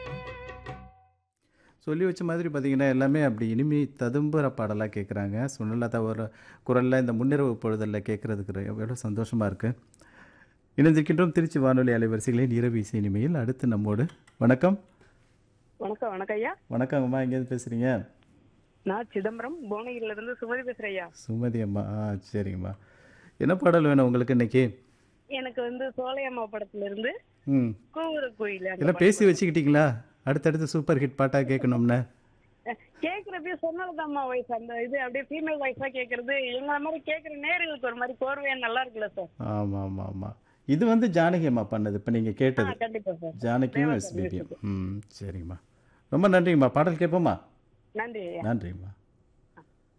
சொல்லி வச்ச மாதிரி பார்த்தீங்கன்னா, எல்லாமே அப்படி இனிமை ததும்புற பாடலா கேட்குறாங்க. சுனலதா ஒரு குரல்ல இந்த முன்னிரவு பொழுதில கேட்கறதுக்கு எவ்வளோ சந்தோஷமா இருக்கு. இணைந்திருக்கின்றோம் திருச்சி வானொலி அலைவரிசைகளின் இரவு இசை இனிமையில் அடுத்து நம்மோடு வணக்கம். வணக்கம் வணக்கம் ஐயா வணக்கங்கம்மா. எங்கேருந்து பேசுறீங்க? நான் சிதம்பரம் புவனகிரில இருந்து சுமதி பேசுறேன் ஐயா சுமதி அம்மா. ஆ சரிங்கம்மா. என்ன பாடல் வேணும் உங்களுக்கு இன்னைக்கு? எனக்கு வந்து சோலையம்மா படத்துல இருந்து ம். கூவுற கோயில் அந்த எல்லாம் பேசி வச்சுக்கிட்டீங்களா? அடுத்தடுத்து சூப்பர் ஹிட் பாட்டா கேட்கணும்னு. கேக்குறப்பே சொன்னதுதாம்மா வாய்ஸ் அந்த இது அப்படியே ஃபீமேல் வாய்ஸா கேக்குறது எங்களை மாதிரி கேக்குற நேர்களுக்கு ஒரு மாதிரி கோர்வையா நல்லா இருக்குல்ல சார் ஆமா, ஆமா, ஆமா. இது வந்து ஜானகி அம்மா பண்ணது. இப்ப நீங்க ஆ கேட்டது. கண்டிப்பா சார் ஜானகியும் தேவா சார் எஸ்பிபியும். music. ம் சரிங்கம்மா. ரொம்ப நன்றிங்கம்மா. பாடல் கேட்போமா? நன்றி ஐயா நன்றிங்கம்மா.